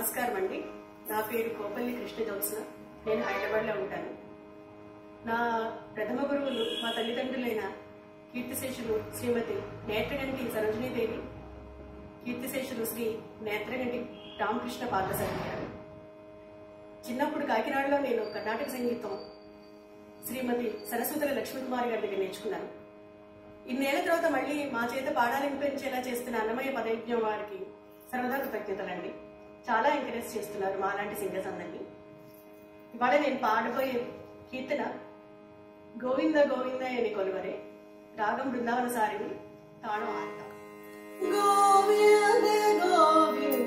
నమస్కారం అండి నా పేరు కోపల్లి కృష్ణ జ్యోత్స్న నేను హైదరాబాద్లో ఉంటాను నా ప్రథమ గురువులు మా తల్లిదండ్రులైన కీర్తిశేషులు శ్రీమతి నేత్రగంటి సరోజినీదేవి కీర్తిశేషులు శ్రీ నేత్రగంటి రామకృష్ణ పార్థసారి గారు చిన్నప్పుడు కాకినాడలో నేను కర్ణాటక సంగీతం శ్రీమతి సరస్వతుల లక్ష్మీకుమారి గారి దగ్గర నేర్చుకున్నాను ఇన్నేళ్ల తర్వాత మళ్ళీ మా చేత పాడాలనిపించేలా చేస్తున్న అన్నమయ్య పదయజ్ఞం వారికి సర్వదా కృతజ్ఞతలండి చాలా ఎంకరేజ్ చేస్తున్నారు మా లాంటి సింగర్స్ అందరినీ ఇవాళ నేను పాడబోయే కీర్తన గోవింద గోవింద అని కొలువరే రాగం బృందావన సారిని తాళం ఆడతాం గోవింద గోవింద